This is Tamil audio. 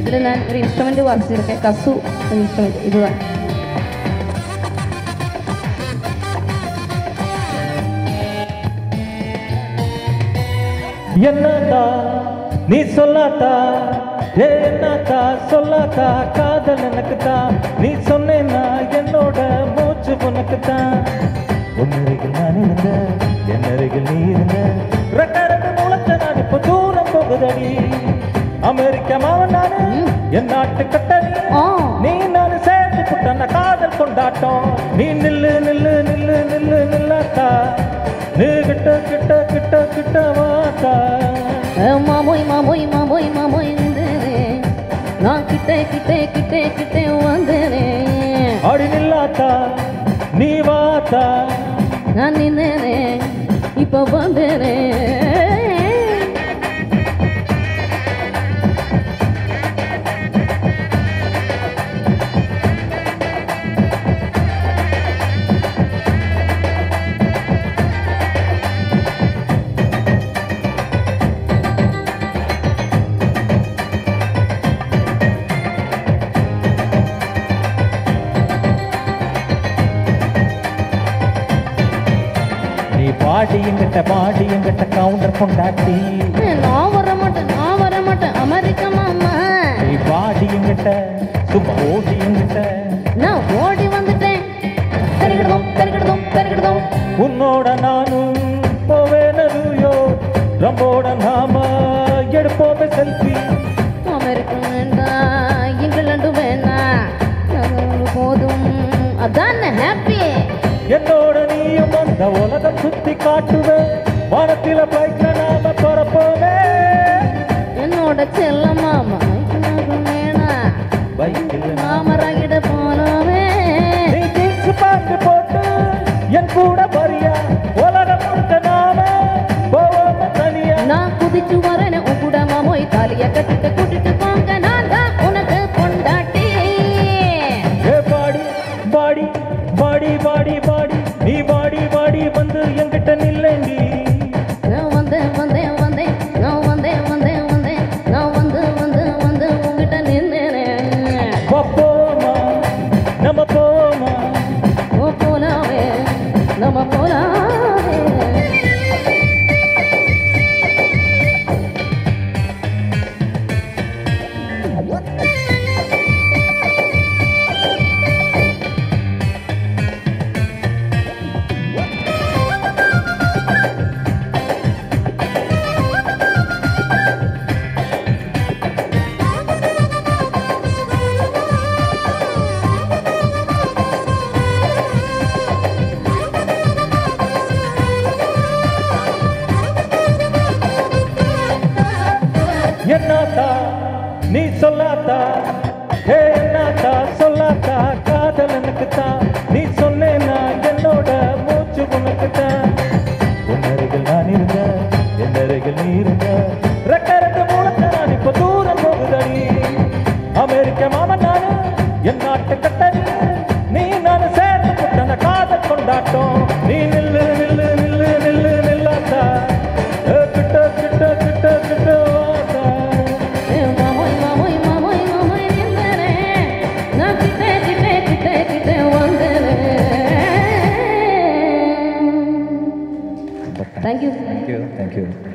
ഇതിൽ ഞാൻ ഒരു ഇൻസ്ട്രുമെന്റ് വാസിച്ചിരിക്കെ കസു എന്ന ഇൻസ്ട്രുമെന്റ് ഇതുതാണ് என்னதா நீ சொல்லாதா ஏ என்னதா சொல்லாதா காதல் எனக்கு தான் நீ சொன்னேன்னா என்னோட மூச்சு உனக்கு தான் உன்னருகில் நான் இருந்த என் அருகில் நீ இருந்த ரெக்கரது முளைச்ச நான் இப்ப தூரம் போகுதடி அமெரிக்க மாவன் நானு என் நாட்டு கட்டணி ஆ. நீ நான் சேர்ந்து புட்டன காதல் கொண்டாட்டம் நீ நில்லு நில்லு நில்லு நில்லு நில்லாத்தா நீ கிட்ட கிட்ட கிட்ட கிட்ட வாத்தா மாமோய் மாமோய் மாமோய் மாமோய் வந்தேனே நான் கிட்டே கிட்டே கிட்டே கிட்டே வந்தேனே அடி நில்லாத்தா நீ வாத்தா நான் நின்னேனே இப்போ வந்தேனே நீ பாடி எங்கிட்ட பாடி எங்கிட்ட கவுண்டர் கொண்டாட்டி நான் வர மாட்டேன் நான் வர மாட்டேன் அமெரிக்க மாமா நீ பாடி எங்கிட்ட சும்மா ஓடி எங்கிட்ட நான் ஓடி வந்துட்டேன் கருகிடுதோம் கருகிடுதோம் கருகிடுதோம் உன்னோட நானும் போவேன நியூயோ ரம்போட நாம எடுப்போமே செல்ஃபி அமெரிக்க வேண்டாம் இங்கிலாந்து வேணாம் அது போதும் அதான் ஹாப்பி என்னோட நீயும் அந்த உலகம் சுத்தி காட்டுவேன் வானத்தில பைக்ல நாம பறப்போமே என்னோட செல்ல மாமா வேணாம் பைக்கில் மாமராகிட போனோமே நீ ஜீன்ஸ் பேண்ட் போட்டு என் கூட வரியா உலகம் முழுக்க நாம போவோம் தனியா நான் குதிச்சு வரேன் உன் கூட மாமோய் தாலிய கட்டிட்டு கூட்டிட்டு போங்க நான் தான் உனக்கு கொண்டாட்டி ஏ பாடி பாடி பாடி பாடி பாடி நீ பாடி பாடி வந்து என்கிட்ட நில்லேண்டி நான் வந்தேன் வந்தேன் வந்தேன் நான் வந்தேன் வந்தேன் வந்தேன் நான் வந்து வந்து வந்து உங்ககிட்ட நின்னேனே வா போமா நம்ம போமா ஓ போலாமே நம்ம போலாமே என்னாத்தா நீ சொல்லாத்தா ஹே என்னாத்தா சொல்லாத்தா காதல் எனக்கு தான் நீ சொன்னேன்னா என்னோட மூச்சு உனக்கு தான் உன் அருகில் நான் இருந்த என் அருகில் நீ இருந்த ரெக்க ரெண்டு மூலத்தை நான் இப்ப தூரம் போகுதடி அமெரிக்க மாமன் நானு என் நாட்டு கட்டணி நீ நான் சேர்ந்து புட்டன காதல் கொண்டாட்டம் நீ நில்லு நில்லு நில்லு நில்லு நில்லாத்தா ஏ, கிட்ட கிட்ட கிட்ட கிட்ட வாத்தா மாமோய் மாமோய் மாமோய் மாமோய் நின்றனே நான் கிட்டே கிட்டே கிட்டே கிட்டே வந்தேனே thank you Thank you. Thank you.